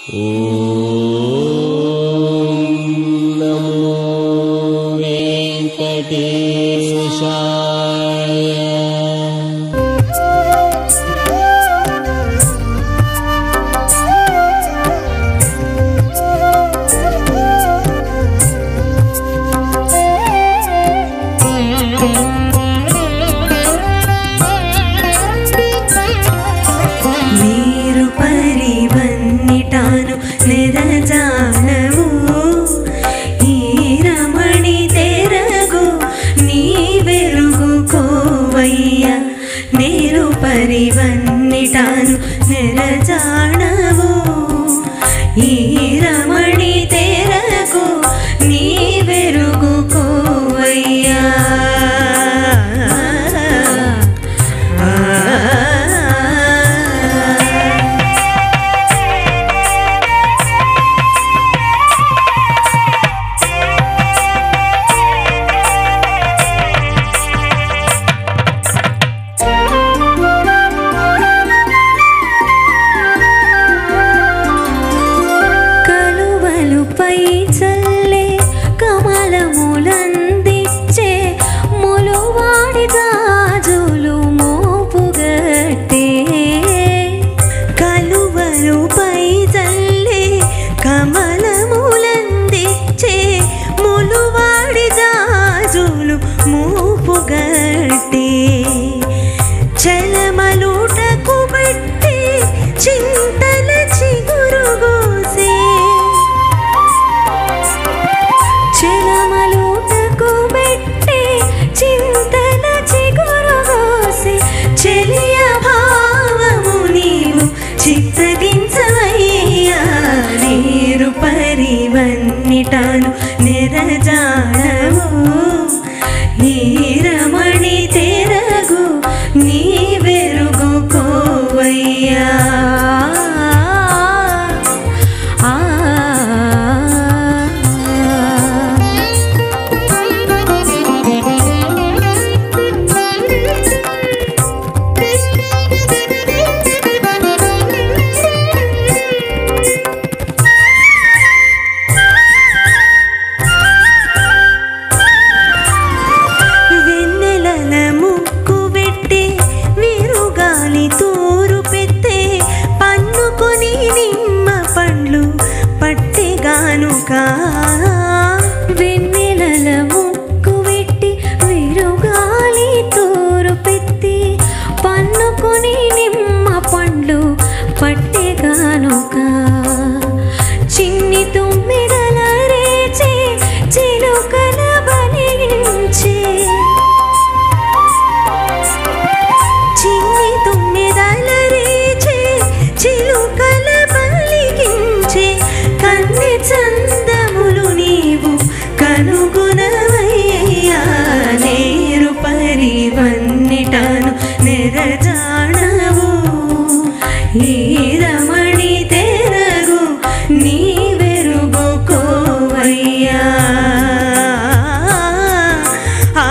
నమో వెంకటేశాయ ನೀರು ಪರಿವನ್ನಿಟಾನು ನೆರಜಾನವು ಈ ರಮಣಿ ತೆರಗು ನೀ ಬೆರುಗು ಕೋವಯ್ಯ ನೀರು ಪರಿವನ್ನಿಟಾನು ನೆರಜಾಣವು ಈ ರಮಣಿ ತೆರಗು ನೀ ಬೆರುಗು ಕೋವಯ್ಯ కలువలు పై చల్లే కమలములందిచ్చే ములువాడి గాజులు మోపుగట్టే కలువలు పై చల్లే కమలములందిచ్చే ములువాడి గాజులు మోపుగట్టే చలమలుటకు బట్టి చింతల చిగురుగోసే చలమలుటకు బట్టి చింతల చిగురుగోసే చెలియ భావము నీవు చిత్తగించవయ్యా నీరు పరివన్నిటాను నెరజానవు ఈ రమణి తెరగు నీ వెరుగు కోవయ్యా ఆ వెన్నెలల ముక్కు పెట్టి విరుగాలి తూరు పెత్తే పన్నుకొని నిమ్మ పండ్లు పట్టెగానుక వెన్నెలల ముక్కు పెట్టి విరుగాలి తూరు పెత్తి పన్నుకొని నిమ్మ పండ్లు పట్టెగానుక చిన్ని తుమ్మిదల రేచే చిలుకల బలించే చిన్ని తుమ్మిదల రేచే చిలుకల బలిగించే కన్నె చందములు నీవు కనుగొనవయ్యా నేరు పరివన్నిటాను నెరజాణవు ఈ రమణి తెరగు నీ వెరుగు కోవయ్యా ఆ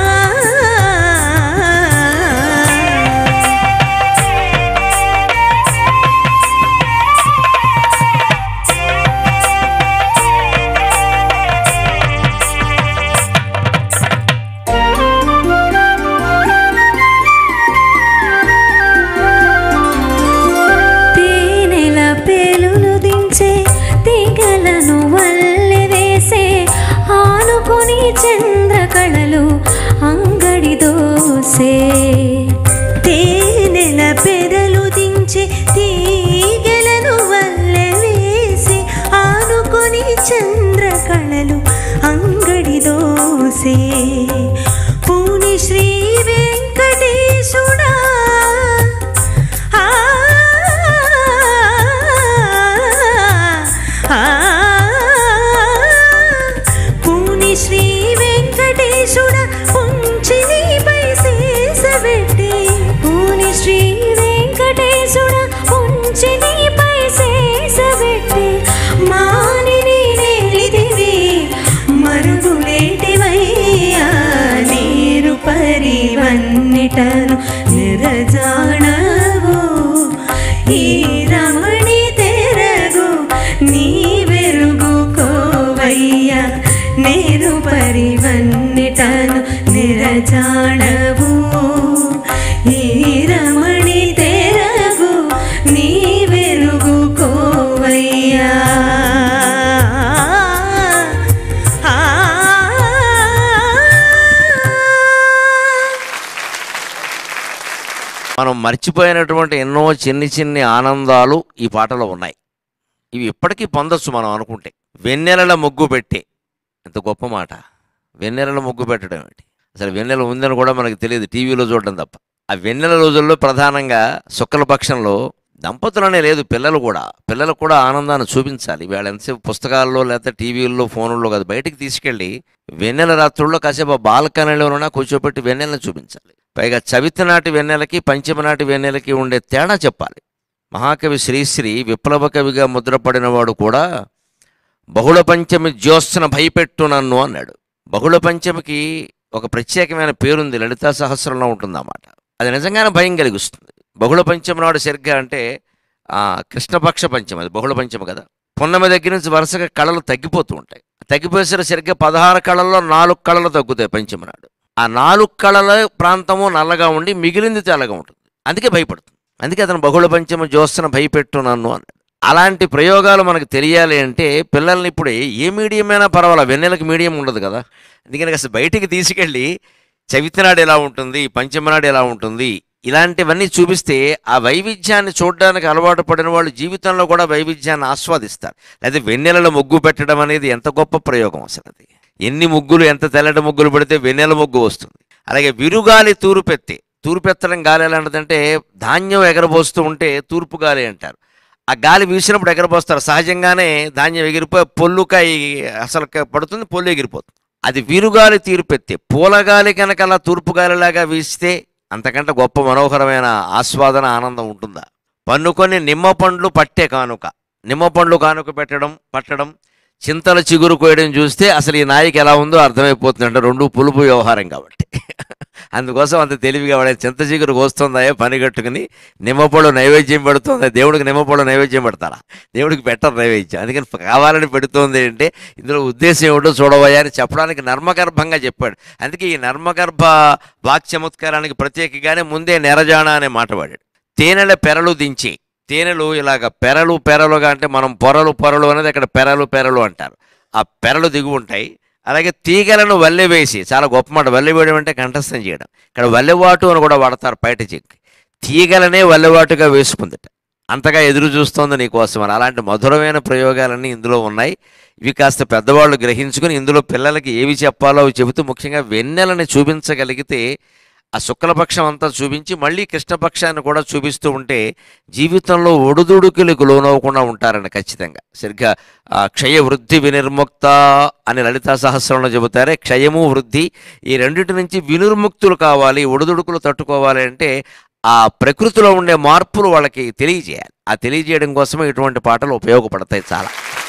తేనెల పేలులు దించే తీగలను వల్లె వేసే ఆనుకొని చంద్రకళలు అంగడి దోసే తేనెల పెదలు దించే తీగలను వల్లె వేసే ఆనుకొని చంద్రకళలు అంగడి దోసే పూని శ్రీ వెంకటేశుడా ఆ ఆ పూని శ్రీ వెంకటేశుడ పుంచి నీపై శేషబెట్టి పూని శ్రీ వెంకటేశుడ పుంచి నీపై శేషబెట్టి మాని నేలిదివి మరుగులేటివయ్యా నీరు పరివన్నిటను నిరజాణవు ఈ రమణి తెరగు నీరు పరివన్నిటను నిరజాడవు ఈ రమణి తెరగు నీ వెలుగు కోవయ్యా మనం మర్చిపోయినటువంటి ఎన్నో చిన్ని చిన్ని ఆనందాలు ఈ పాటలో ఉన్నాయి ఇవి ఇప్పటికీ పొందొచ్చు మనం అనుకుంటే వెన్నెలల ముగ్గు పెట్టే ఎంత గొప్ప మాట వెన్నెలల ముగ్గు పెట్టడం ఏంటి అసలు వెన్నెల ఉందని కూడా మనకు తెలియదు టీవీలో చూడడం తప్ప ఆ వెన్నెల రోజుల్లో ప్రధానంగా శుక్లపక్షంలో దంపతులనే లేదు పిల్లలు కూడా పిల్లలకు కూడా ఆనందాన్ని చూపించాలి వీళ్ళ ఎంతసేపు పుస్తకాల్లో లేకపోతే టీవీల్లో ఫోన్లో కాదు బయటికి తీసుకెళ్ళి వెన్నెల రాత్రుల్లో కాసేపు బాల్కనీలోనైనా కూర్చోబెట్టి వెన్నెలను చూపించాలి పైగా చవితి నాటి వెన్నెలకి పంచమ నాటి వెన్నెలకి ఉండే తేడా చెప్పాలి మహాకవి శ్రీశ్రీ విప్లవ కవిగా ముద్రపడినవాడు కూడా బహుళ పంచమి జ్యోత్సన భయపెట్టు నన్ను అన్నాడు బహుళ పంచమికి ఒక ప్రత్యేకమైన పేరుంది లలితా సహస్రంలో ఉంటుందన్నమాట అది నిజంగానే భయం కలిగిస్తుంది బహుళ పంచమి నాడు సరిగ్గా అంటే ఆ, కృష్ణపక్ష పంచమి అది బహుళ పంచమి కదా పున్నమి దగ్గర నుంచి వరుసగా కళలు తగ్గిపోతూ ఉంటాయి తగ్గిపోయేసరికి సరిగ్గా పదహారు కళల్లో నాలుగు కళలు తగ్గుతాయి పంచమి నాడు ఆ నాలుగు కళల ప్రాంతము నల్లగా ఉండి మిగిలింది తెల్లగా ఉంటుంది అందుకే భయపడుతుంది అందుకే అతను బహుళ పంచమ జ్యోత్సన భయపెట్టు నన్ను అన్నాడు అలాంటి ప్రయోగాలు మనకు తెలియాలి అంటే పిల్లల్ని ఇప్పుడు ఏ మీడియం అయినా పర్వాలేదు వెన్నెలకు మీడియం ఉండదు కదా అందుకని అసలు బయటికి తీసుకెళ్ళి చవితినాడు ఎలా ఉంటుంది పంచమనాడు ఎలా ఉంటుంది ఇలాంటివన్నీ చూపిస్తే ఆ వైవిధ్యాన్ని చూడడానికి అలవాటు పడిన వాళ్ళు జీవితంలో కూడా వైవిధ్యాన్ని ఆస్వాదిస్తారు లేదా వెన్నెలలో ముగ్గు పెట్టడం అనేది ఎంత గొప్ప ప్రయోగం అసలు అది ఎన్ని ముగ్గులు ఎంత తెల్లటి ముగ్గులు పెడితే వెన్నెల ముగ్గు వస్తుంది అలాగే విరుగాలి తూరుపెత్తి తూర్పెత్తడం గాలి ఎలాంటిదంటే ధాన్యం ఎగరబోస్తూ ఉంటే తూర్పు గాలి అంటారు ఆ గాలి వీసినప్పుడు ఎగరబోస్తారు సహజంగానే ధాన్యం ఎగిరిపోయి పొల్లుకాయ అసలు క- పడుతుంది పొల్లు ఎగిరిపోతుంది అది వీరుగాలి తీరుపెత్తే పూలగాలి కనుక అలా తూర్పు గాలిలాగా వీస్తే అంతకంటే గొప్ప మనోహరమైన ఆస్వాదన ఆనందం ఉంటుందా పన్నుకొని నిమ్మ పండ్లు పట్టే కానుక నిమ్మ పండ్లు కానుక పెట్టడం పట్టడం చింతల చిగురు కోయడం చూస్తే అసలు ఈ నాయకి ఎలా ఉందో అర్థమైపోతుంది అంటే రెండు పులుపు వ్యవహారం కాబట్టి అందుకోసం అంత తెలివిగా వాడే చింత చిగురు కోస్తుందా పని కట్టుకుని నిమ్మపళ్ళు నైవేద్యం పెడుతుందా దేవుడికి నిమ్మపళ్ళు నైవేద్యం పెడతారా దేవుడికి పెట్టరు నైవేద్యం అందుకని కావాలని పెడుతోంది అంటే ఇందులో ఉద్దేశం ఏమిటో చూడవయ్యా అని చెప్పడానికి నర్మగర్భంగా చెప్పాడు అందుకే ఈ నర్మగర్భ వాక్చమత్కారానికి ప్రత్యేకంగానే ముందే నెరజాణ అనే మాట వాడాడు తేనెల పెరలు దించి తేనెలు ఇలాగ పెరలు పెరలుగా అంటే మనం పొరలు పొరలు అనేది అక్కడ పెరలు పెరలు అంటారు ఆ పెరలు దిగు ఉంటాయి అలాగే తీగలను వల్లెవేసి చాలా గొప్ప మాట వల్లెవేయడం అంటే కంఠస్థం చేయడం ఇక్కడ వల్లెవాటు అని కూడా వాడతారు బయట చెక్కి తీగలనే వల్లెవాటుగా వేసుకుందట అంతగా ఎదురు చూస్తోంది నీకోసం అని అలాంటి మధురమైన ప్రయోగాలన్నీ ఇందులో ఉన్నాయి ఇవి కాస్త పెద్దవాళ్ళు గ్రహించుకుని ఇందులో పిల్లలకి ఏవి చెప్పాలో అవి చెబుతూ ముఖ్యంగా వెన్నెలని చూపించగలిగితే ఆ శుక్లపక్షం అంతా చూపించి మళ్ళీ కృష్ణపక్షాన్ని కూడా చూపిస్తూ ఉంటే జీవితంలో ఒడుదుడుకులకు లోనవ్వకుండా ఉంటారని ఖచ్చితంగా సరిగ్గా ఆ క్షయ వృద్ధి వినిర్ముక్త అని లలితా సహస్రంలో చెబుతారే క్షయము వృద్ధి ఈ రెండింటి నుంచి వినిర్ముక్తులు కావాలి ఒడుదుడుకులు తట్టుకోవాలి అంటే ఆ ప్రకృతిలో ఉండే మార్పులు వాళ్ళకి తెలియజేయాలి ఆ తెలియజేయడం కోసమే ఇటువంటి పాటలు ఉపయోగపడతాయి చాలా